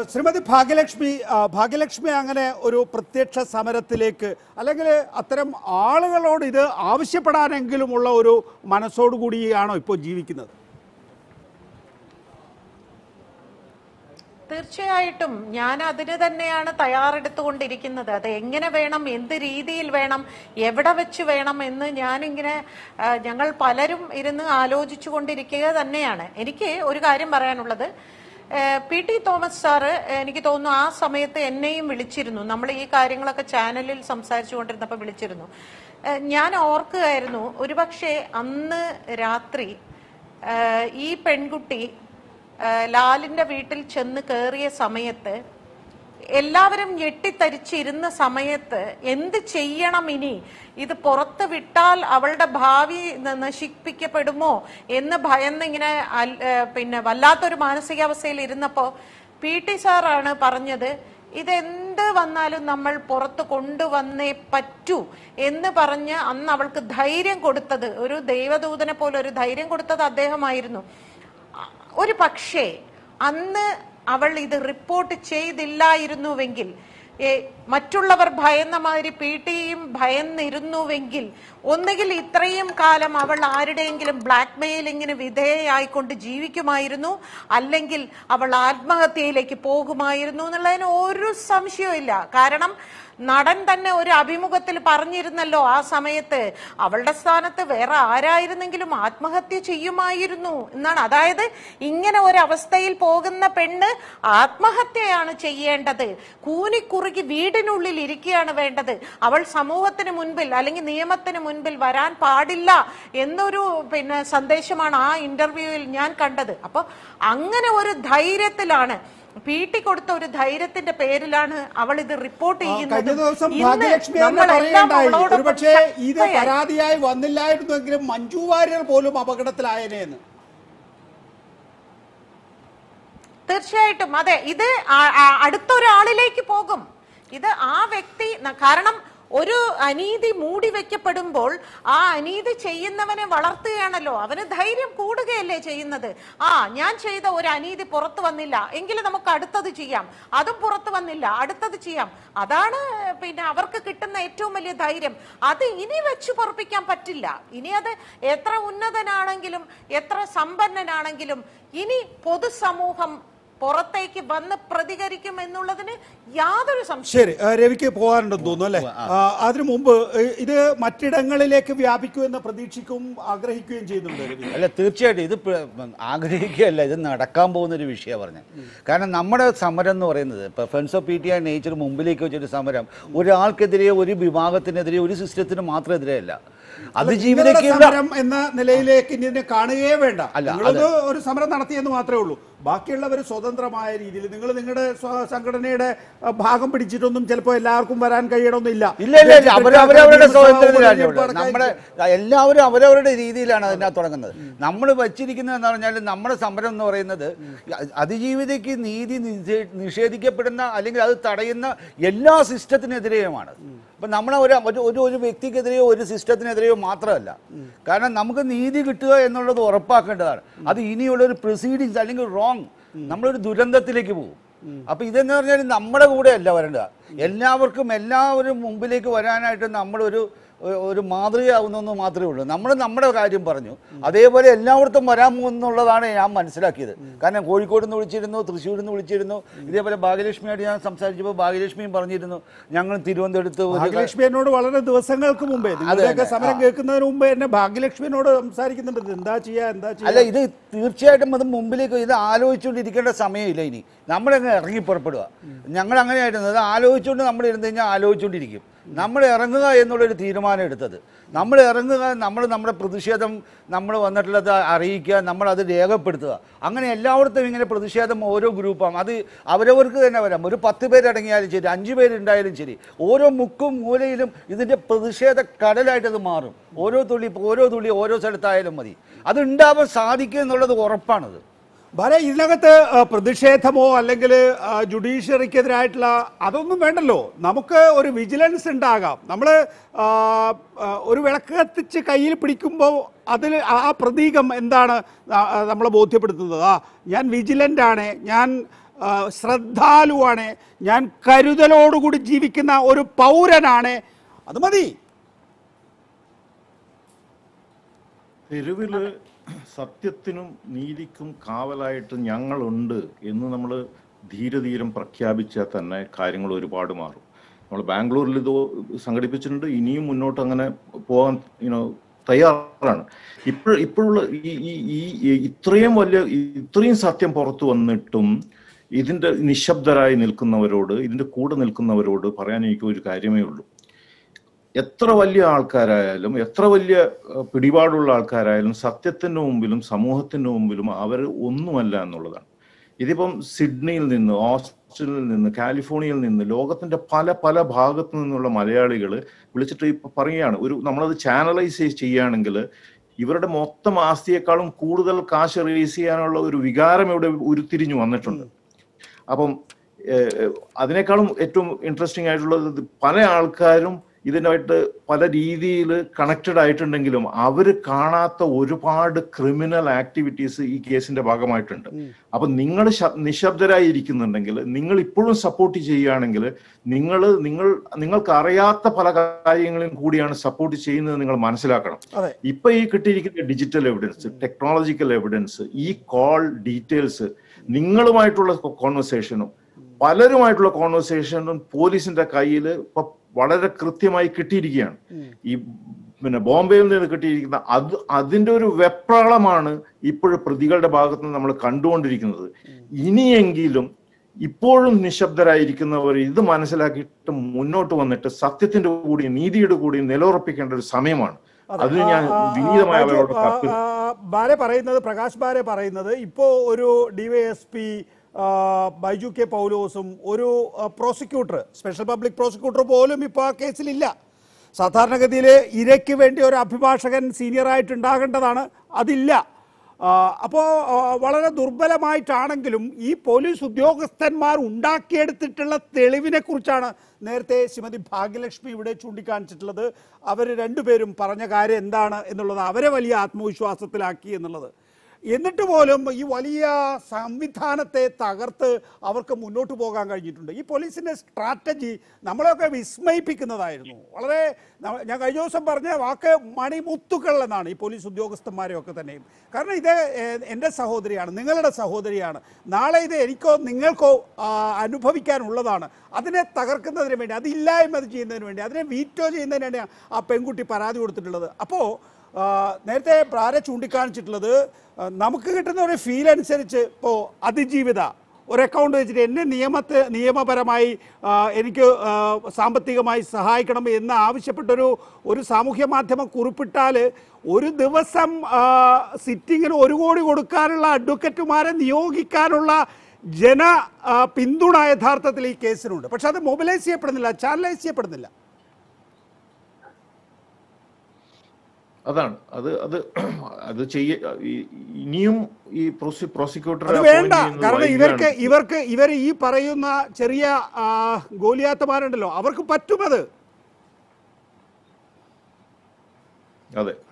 ശ്രീമതി ഭാഗ്യലക്ഷ്മി ആ, ഭാഗ്യലക്ഷ്മി അങ്ങനെ ഒരു പ്രത്യക്ഷ സമരത്തിലേക്ക് അല്ലെങ്കിൽ അത്തരം ആളുകളോട് ഇത് ആവശ്യപ്പെടാനെങ്കിലുമുള്ള ഒരു മനസ്സോടുകൂടിയാണോ ഇപ്പോൾ ജീവിക്കുന്നത് തീർച്ചയായിട്ടും ഞാൻ അതിന് തന്നെയാണ് തയ്യാറെടുത്തുകൊണ്ടിരിക്കുന്നത് അത് എങ്ങനെ വേണം എന്ത് രീതിയിൽ വേണം എവിടെ വെച്ച് വേണം എന്ന് ഞാനിങ്ങനെ ആ, ഞങ്ങൾ പലരും ഇരുന്ന് ആലോചിച്ചു കൊണ്ടിരിക്കുക തന്നെയാണ് എനിക്ക് ഒരു കാര്യം പറയാനുള്ളത് ഏഹ്, പി ടി തോമസ് സാറ് എനിക്ക് തോന്നുന്നു ആ സമയത്ത് എന്നെയും വിളിച്ചിരുന്നു നമ്മൾ ഈ കാര്യങ്ങളൊക്കെ ചാനലിൽ സംസാരിച്ചു കൊണ്ടിരുന്നപ്പോൾ വിളിച്ചിരുന്നു ഏഹ്, ഞാൻ ഓർക്കുകയായിരുന്നു ഒരുപക്ഷെ അന്ന് രാത്രി ഏഹ്, ഈ പെൺകുട്ടി ഏഹ് ലാലിന്റെ വീട്ടിൽ ചെന്ന് കയറിയ സമയത്ത് എല്ലാവരും ഞെട്ടിത്തരിച്ചിരുന്ന സമയത്ത് എന്ത് ചെയ്യണം ഇനി ഇത് പുറത്ത് വിട്ടാൽ അവളുടെ ഭാവി ന- നശിപ്പിക്കപ്പെടുമോ എന്ന് ഭയന്നിങ്ങനെ അൽ- ഏഹ് പിന്നെ വല്ലാത്തൊരു മാനസികാവസ്ഥയിൽ ഇരുന്നപ്പോ പി ടി സാറാണ് പറഞ്ഞത് ഇതെന്ത് വന്നാലും നമ്മൾ പുറത്ത് കൊണ്ടുവന്നേ പറ്റൂ എന്ന് പറഞ്ഞ് അന്ന് അവൾക്ക് ധൈര്യം കൊടുത്തത് ഒരു ദൈവദൂതനെ പോലെ ഒരു ധൈര്യം കൊടുത്തത് അദ്ദേഹമായിരുന്നു ഒരു പക്ഷേ അന്ന് അവൾ ഇത് റിപ്പോർട്ട് ചെയ്തില്ലായിരുന്നുവെങ്കിൽ ഏ, മറ്റുള്ളവർ ഭയന്ന മാതിരി പി ടിയും ഭയന്നിരുന്നുവെങ്കിൽ ഒന്നുകിൽ ഇത്രയും കാലം അവൾ ആരുടെയെങ്കിലും ബ്ലാക്ക് മെയിലിങ്ങിന് വിധേയയായിക്കൊണ്ട് ജീവിക്കുമായിരുന്നു അല്ലെങ്കിൽ അവൾ ആത്മഹത്യയിലേക്ക് പോകുമായിരുന്നു എന്നുള്ളതിന് ഒരു സംശയവും ഇല്ല കാരണം നടൻ തന്നെ ഒരു അഭിമുഖത്തിൽ പറഞ്ഞിരുന്നല്ലോ ആ സമയത്ത് അവളുടെ സ്ഥാനത്ത് വേറെ ആരായിരുന്നെങ്കിലും ആത്മഹത്യ ചെയ്യുമായിരുന്നു എന്നാണ് അതായത് ഇങ്ങനെ ഒരു അവസ്ഥയിൽ പോകുന്ന പെണ്ണ് ആത്മഹത്യയാണ് ചെയ്യേണ്ടത് കൂനിക്കുറുകി വീടിനുള്ളിൽ ഇരിക്കുകയാണ് വേണ്ടത് അവൾ സമൂഹത്തിന് മുൻപിൽ അല്ലെങ്കിൽ നിയമത്തിന് മുൻപിൽ വരാൻ പാടില്ല എന്നൊരു പിന്നെ സന്ദേശമാണ് ആ ഇന്റർവ്യൂവിൽ ഞാൻ കണ്ടത് അപ്പൊ അങ്ങനെ ഒരു ധൈര്യത്തിലാണ് പി ടി കൊടുത്ത ഒരു ധൈര്യത്തിന്റെ പേരിലാണ് അവൾ ഇത് റിപ്പോർട്ട് ആ, ചെയ്യുന്നത് കഴിഞ്ഞ ദിവസം ഇന്ന് ഭാഗ്യലക്ഷ്മി തന്നെ നമ്മളെല്ലാം പറയണ്ടായി അവളോടൊപ്പം ഒരുപക്ഷെ ഇത് ശക്തയായി. പരാതിയായി വന്നില്ലായിരുന്നെങ്കിലും മഞ്ജു വാര്യർ പോലും അപകടത്തിലായനെ എന്ന് തീർച്ചയായിട്ടും അതെ ഇത് ആ- ആ- അടുത്തൊരാളിലേക്ക് പോകും ഇത് ആ വ്യക്തി ന- കാരണം ഒരു അനീതി മൂടി വെക്കപ്പെടുമ്പോൾ ആ അനീതി ചെയ്യുന്നവനെ വളർത്തുകയാണല്ലോ അവന് ധൈര്യം കൂടുകയല്ലേ ചെയ്യുന്നത് ആ ഞാൻ ചെയ്ത ഒരു അനീതി പുറത്തു വന്നില്ല എങ്കിലും നമുക്ക് അടുത്തത് ചെയ്യാം അതും പുറത്തു വന്നില്ല അടുത്തത് ചെയ്യാം അതാണ് പിന്നെ അവർക്ക് കിട്ടുന്ന ഏറ്റവും വലിയ ധൈര്യം അത് ഇനി വെച്ച് പൊറപ്പിക്കാൻ പറ്റില്ല ഇനി അത് എത്ര ഉന്നതനാണെങ്കിലും എത്ര സമ്പന്നനാണെങ്കിലും ഇനി പൊതുസമൂഹം പുറത്തേക്ക് വന്ന് പ്രതികരിക്കും എന്നുള്ളതിന് യാതൊരു സംശയം ശരി ആ, രവിക്ക് പോകാനുണ്ടെന്ന് തോന്നുന്നു അല്ലേ ആ, അതിനു മുമ്പ് ഏ, ഇത് മറ്റിടങ്ങളിലേക്ക് വ്യാപിക്കുമെന്ന് പ്രതീക്ഷിക്കും ആഗ്രഹിക്കുകയും ചെയ്യുന്നുണ്ട് രവി അല്ല തീർച്ചയായിട്ടും ഇത് പ്ര- ആഗ്രഹിക്കുകയല്ല ഇത് നടക്കാൻ പോകുന്ന ഒരു വിഷയമാണ് പറഞ്ഞത് കാരണം നമ്മുടെ സമരം എന്ന് പറയുന്നത് ഇപ്പോൾ friends of P T R nature മുമ്പിലേക്ക് വെച്ചൊരു സമരം ഒരാൾക്കെതിരെ ഒരു വിഭാഗത്തിനെതിരെ ഒരു സിസ്റ്റത്തിന് മാത്രം എതിരെയല്ല നിങ്ങളുടെ അതിജീവിതയ്ക്കുള്ള സമരം എന്ന നിലയിലേക്ക് ഇനി ഇതിനെ കാണുകയേ വേണ്ട അല്ല, നിങ്ങളത് ഒരു സമരം നടത്തിയെന്ന് മാത്രമേ ഉള്ളൂ ബാക്കിയുള്ളവർ സ്വതന്ത്രമായ രീതിയിൽ നിങ്ങൾ നിങ്ങളുടെ സ്വ- സംഘടനയുടെ ആ, ഭാഗം പിടിച്ചിട്ടൊന്നും ചിലപ്പോൾ എല്ലാവർക്കും വരാൻ കഴിയണമെന്നില്ല ഇല്ല ഇല്ല ഇല്ല അവർ അവരവരുടെ നിയമസഭാ സ്വാതന്ത്ര്യത്തിലാണ് ഉപതെരഞ്ഞെടുപ്പ് ഇവിടെ. നമ്മുടെ നടക്കാൻ എല്ലാവരും അവരവരുടെ രീതിയിലാണ് അതിനകത്ത് തുടങ്ങുന്നത് നമ്മൾ വച്ചിരിക്കുന്നത് എന്ന് പറഞ്ഞാൽ നമ്മുടെ സമരം എന്ന് പറയുന്നത് അതിജീവിതയ്ക്ക് നീതി നിഷേ- നിഷേധിക്കപ്പെടുന്ന അല്ലെങ്കിൽ അത് തടയുന്ന എല്ലാ സിസ്റ്റത്തിനെതിരെയുമാണ് അപ്പം നമ്മളെ ഒരു ഒരു- ഒരു ഒരു വ്യക്തിക്കെതിരെയോ ഒരു സിസ്റ്റത്തിനെതിരെയോ മാത്രമല്ല കാരണം നമുക്ക് നീതി കിട്ടുക എന്നുള്ളത് ഉറപ്പാക്കേണ്ടതാണ് അത് ഇനിയുള്ള ഒരു പ്രൊസീഡിങ്സ് അല്ലെങ്കിൽ റോങ് നമ്മളൊരു ദുരന്തത്തിലേക്ക് പോകും അപ്പൊ ഇതെന്ന് പറഞ്ഞാൽ നമ്മുടെ കൂടെ അല്ല വരേണ്ടത് എല്ലാവർക്കും എല്ലാവരും മുമ്പിലേക്ക് വരാനായിട്ട് നമ്മളൊരു ഒ- ഒരു മാതൃകയാവുന്നെന്ന് മാത്രമേ ഉള്ളൂ നമ്മൾ നമ്മുടെ കാര്യം പറഞ്ഞു അതേപോലെ എല്ലായിടത്തും വരാൻ പോകുന്നുള്ളതാണ് ഞാൻ മനസ്സിലാക്കിയത് കാരണം കോഴിക്കോട് നിന്ന് വിളിച്ചിരുന്നു തൃശ്ശൂരിൽ നിന്ന് വിളിച്ചിരുന്നു ഇതേപോലെ ഭാഗ്യലക്ഷ്മിയായിട്ട് ഞാൻ സംസാരിച്ചപ്പോൾ ഭാഗ്യലക്ഷ്മിയും പറഞ്ഞിരുന്നു ഞങ്ങൾ തിരുവനന്തപുരത്ത് ഒരു ഭാഗ്യലക്ഷ്മി എന്നോട് വളരെ ദിവസങ്ങൾക്ക് മുമ്പേ നിങ്ങളുടെയൊക്കെ തന്നെ. സമരം കേൾക്കുന്നതിന് മുമ്പേ എന്നെ ഭാഗ്യലക്ഷ്മിയോട് സംസാരിക്കുന്നുണ്ട് ഇത് എന്താ ചെയ്യാ എന്താ അല്ല ചെയ്യാ ഇത് തീർച്ചയായിട്ടും അത് മുമ്പിലേക്ക് ഇത് ആലോചിച്ചുകൊണ്ടിരിക്കേണ്ട സമയമില്ല ഇനി നമ്മളങ്ങ് ഇറങ്ങി പുറപ്പെടുക ഞങ്ങൾ അങ്ങനെയായിരുന്നു അത് ആലോചിച്ചുകൊണ്ട് നമ്മൾ ഇരുന്ന് കഴിഞ്ഞാൽ ആലോചിച്ചുകൊണ്ടിരിക്കും നമ്മൾ ഇറങ്ങുക എന്നുള്ളൊരു തീരുമാനം എടുത്തത് നമ്മൾ ഇറങ്ങുക നമ്മൾ നമ്മുടെ പ്രതിഷേധം നമ്മൾ വന്നിട്ടുള്ളത് അറിയിക്കുക നമ്മൾ അത് രേഖപ്പെടുത്തുക അങ്ങനെ എല്ലായിടത്തും ഇങ്ങനെ പ്രതിഷേധം ഓരോ ഗ്രൂപ്പാണ് അത് അവരവർക്ക് തന്നെ വരാം ഒരു പത്ത് പേരടങ്ങിയാലും ശരി അഞ്ച് പേരുണ്ടായാലും ശരി ഓരോ മുക്കും മൂലയിലും ഇതിൻ്റെ പ്രതിഷേധ കടലായിട്ട് അത് മാറും ഓരോ തുള്ളി ഓരോ തുള്ളി ഓരോ സ്ഥലത്തായാലും മതി അത് ഉണ്ടാവാൻ സാധിക്കും എന്നുള്ളത് ഉറപ്പാണത് ഭാര്യ ഇതിനകത്ത് ആ, പ്രതിഷേധമോ അല്ലെങ്കിൽ ആ, ജുഡീഷ്യറിക്കെതിരായിട്ടുള്ള അതൊന്നും വേണ്ടല്ലോ നമുക്ക് ഒരു വിജിലൻസ് ഉണ്ടാകാം നമ്മൾ ഒരു വിളക്ക് കത്തിച്ച് കയ്യിൽ പിടിക്കുമ്പോൾ അതിൽ ആ പ്രതീകം എന്താണ് നമ്മളെ ബോധ്യപ്പെടുത്തുന്നത് ആ ഞാൻ വിജിലൻ്റ് ആണ് ഞാൻ ആ, ശ്രദ്ധാലുവാണ് ഞാൻ കരുതലോടുകൂടി ജീവിക്കുന്ന ഒരു പൗരനാണ് അത് മതി തെരുവില് സത്യത്തിനും നീതിക്കും കാവലായിട്ട് ഞങ്ങളുണ്ട് എന്ന് നമ്മൾ ധീരധീരം പ്രഖ്യാപിച്ചാൽ തന്നെ കാര്യങ്ങൾ ഒരുപാട് മാറും നമ്മൾ ബാംഗ്ലൂരിൽ ഇത് സംഘടിപ്പിച്ചിട്ടുണ്ട് ഇനിയും മുന്നോട്ട് അങ്ങനെ പോകാൻ യുനോ തയ്യാറാണ് ഇപ്പോൾ ഇപ്പോഴുള്ള ഈ ഈ ഈ ഇത്രയും വലിയ ഇത്രയും സത്യം പുറത്തു വന്നിട്ടും ഇതിന്റെ നിശബ്ദരായി നിൽക്കുന്നവരോട് ഇതിന്റെ കൂടെ നിൽക്കുന്നവരോട് പറയാൻ എനിക്ക് ഒരു കാര്യമേ ഉള്ളൂ എത്ര വലിയ ആൾക്കാരായാലും എത്ര വലിയ ഏഹ്, പിടിപാടുള്ള ആൾക്കാരായാലും സത്യത്തിന്റെ മുമ്പിലും സമൂഹത്തിന്റെ മുമ്പിലും അവർ ഒന്നുമല്ല എന്നുള്ളതാണ് ഇതിപ്പം സിഡ്നിയിൽ നിന്ന് ഓസ്ട്രേലിയയിൽ നിന്ന് കാലിഫോർണിയയിൽ നിന്ന് ലോകത്തിന്റെ പല പല ഭാഗത്തു നിന്നുള്ള മലയാളികൾ വിളിച്ചിട്ട് ഇപ്പൊ പറയുകയാണ് ഒരു നമ്മളത് ചാനലൈസ് ചെയ്യുകയാണെങ്കിൽ ഇവരുടെ മൊത്തം ആസ്തിയെക്കാളും കൂടുതൽ കാശ് റേസ് ചെയ്യാനുള്ള ഒരു വികാരം ഇവിടെ ഉരുത്തിരിഞ്ഞു വന്നിട്ടുണ്ട് അപ്പം ഏഹ്, അതിനേക്കാളും ഏറ്റവും ഇൻട്രസ്റ്റിംഗ് ആയിട്ടുള്ളത് ഇത് പല ആൾക്കാരും ഇതിനായിട്ട് പല രീതിയിൽ കണക്റ്റഡ് ആയിട്ടുണ്ടെങ്കിലും അവർ കാണാത്ത ഒരുപാട് ക്രിമിനൽ ആക്ടിവിറ്റീസ് ഈ കേസിന്റെ ഭാഗമായിട്ടുണ്ട് അപ്പൊ നിങ്ങൾ നിശബ്ദരായി ഇരിക്കുന്നുണ്ടെങ്കിൽ നിങ്ങൾ ഇപ്പോഴും സപ്പോർട്ട് ചെയ്യുകയാണെങ്കിൽ നിങ്ങൾ നിങ്ങൾ നിങ്ങൾക്ക് അറിയാത്ത പല കാര്യങ്ങളും കൂടിയാണ് സപ്പോർട്ട് ചെയ്യുന്നത് നിങ്ങൾ മനസ്സിലാക്കണം അതെ ഇപ്പൊ ഈ കിട്ടിയിരിക്കുന്ന ഡിജിറ്റൽ എവിഡൻസ് ടെക്നോളജിക്കൽ എവിഡൻസ് ഈ കോൾ ഡീറ്റെയിൽസ് നിങ്ങളുമായിട്ടുള്ള കോൺവെർസേഷനും പലരുമായിട്ടുള്ള കോൺവെർസേഷനും പോലീസിന്റെ കയ്യിൽ ഇപ്പൊ വളരെ കൃത്യമായി കിട്ടിയിരിക്കുകയാണ് ഈ പിന്നെ ബോംബെയിൽ നിന്ന് കിട്ടിയിരിക്കുന്ന അത് അതിന്റെ ഒരു വെപ്രാളമാണ് ഇപ്പോഴും പ്രതികളുടെ ഭാഗത്ത് നിന്ന് നമ്മൾ കണ്ടുകൊണ്ടിരിക്കുന്നത് ഇനിയെങ്കിലും ഇപ്പോഴും നിശബ്ദരായിരിക്കുന്നവർ ഇത് മനസ്സിലാക്കിയിട്ട് മുന്നോട്ട് വന്നിട്ട് സത്യത്തിന്റെ കൂടി നീതിയുടെ കൂടി നിലയുറപ്പിക്കേണ്ട ഒരു സമയമാണ് അതിന് ഞാൻ ആ, ആ, വിനീതമായി ബൈജു, അവരോട് ആ, കത്ത് ആ, ബാലെ പറയുന്നത് പ്രകാശ് ബാലെ പറയുന്നത് ഇപ്പോൾ ഒരു ഡിവൈഎസ്പി ബൈജു കെ പൗലോസും ഒരു പ്രോസിക്യൂട്ടർ സ്പെഷ്യൽ പബ്ലിക് പ്രോസിക്യൂട്ടർ പോലും ഇപ്പോൾ ആ കേസിലില്ല സാധാരണഗതിയിൽ ഇരയ്ക്ക് വേണ്ടി ഒരു അഭിഭാഷകൻ സീനിയറായിട്ട് ഉണ്ടാകേണ്ടതാണ് അതില്ല അപ്പോൾ വളരെ ദുർബലമായിട്ടാണെങ്കിലും ഈ പോലീസ് ഉദ്യോഗസ്ഥന്മാർ ഉണ്ടാക്കിയെടുത്തിട്ടുള്ള തെളിവിനെ കുറിച്ചാണ് നേരത്തെ ശ്രീമതി ഭാഗ്യലക്ഷ്മി ഇവിടെ ചൂണ്ടിക്കാണിച്ചിട്ടുള്ളത് അവർ രണ്ടുപേരും പറഞ്ഞ കാര്യം എന്താണ് എന്നുള്ളത് അവരെ വലിയ ആത്മവിശ്വാസത്തിലാക്കി എന്നുള്ളത് എന്നിട്ട് പോലും ഈ വലിയ സംവിധാനത്തെ തകർത്ത് അവർക്ക് മുന്നോട്ട് പോകാൻ കഴിഞ്ഞിട്ടുണ്ട് ഈ പോലീസിൻ്റെ സ്ട്രാറ്റജി നമ്മളെയൊക്കെ വിസ്മയിപ്പിക്കുന്നതായിരുന്നു വളരെ ന- ഞാൻ കഴിഞ്ഞ ദിവസം പറഞ്ഞ വാക്ക് മണിമുത്തുക്കൾ എന്നാണ് ഈ പോലീസ് ഉദ്യോഗസ്ഥന്മാരെയൊക്കെ തന്നെയും കാരണം ഇത് ഏഹ്, എൻ്റെ സഹോദരിയാണ് നിങ്ങളുടെ സഹോദരിയാണ് നാളെ ഇത് എനിക്കോ നിങ്ങൾക്കോ ആ, അനുഭവിക്കാനുള്ളതാണ് അതിനെ തകർക്കുന്നതിന് വേണ്ടി അതില്ലായ്മ ചെയ്യുന്നതിന് വേണ്ടി അതിനെ വീറ്റോ ചെയ്യുന്നതിന് വേണ്ടിയാണ് ആ പെൺകുട്ടി പരാതി കൊടുത്തിട്ടുള്ളത് അപ്പോൾ ആ, നേരത്തെ പ്രാര ചൂണ്ടിക്കാണിച്ചിട്ടുള്ളത് ആ, നമുക്ക് കിട്ടുന്ന ഒരു ഫീൽ അനുസരിച്ച് ഇപ്പോൾ അതിജീവിത ഒരു അക്കൗണ്ട് വെച്ചിട്ട് എന്നെ നിയമത്തെ നിയമപരമായി ആ, എനിക്ക് ആ, സാമ്പത്തികമായി സഹായിക്കണം എന്ന് ആവശ്യപ്പെട്ടൊരു ഒരു സാമൂഹ്യ മാധ്യമം കുറിപ്പിട്ടാൽ ഒരു ദിവസം ആ, സിറ്റിങ്ങിന് ഒരു കോടി കൊടുക്കാനുള്ള അഡ്വക്കറ്റുമാരെ നിയോഗിക്കാനുള്ള ജന ആ, പിന്തുണ യഥാർത്ഥത്തിൽ ഈ കേസിനുണ്ട് പക്ഷെ അത് മൊബിലൈസ് ചെയ്യപ്പെടുന്നില്ല ചാനലൈസ് ചെയ്യപ്പെടുന്നില്ല അതാണ് അത് അത് അത് ചെയ്യ ഈ- ഇനിയും ഈ പ്രോസിക്യൂട്ടർ അത് വേണ്ട കാരണം ഇവർക്ക് ഇവർക്ക് ഇവർ ഈ പറയുന്ന ചെറിയ ആ, ഗോലിയാത്തമാരുണ്ടല്ലോ അവർക്ക് പറ്റുമത് അതെ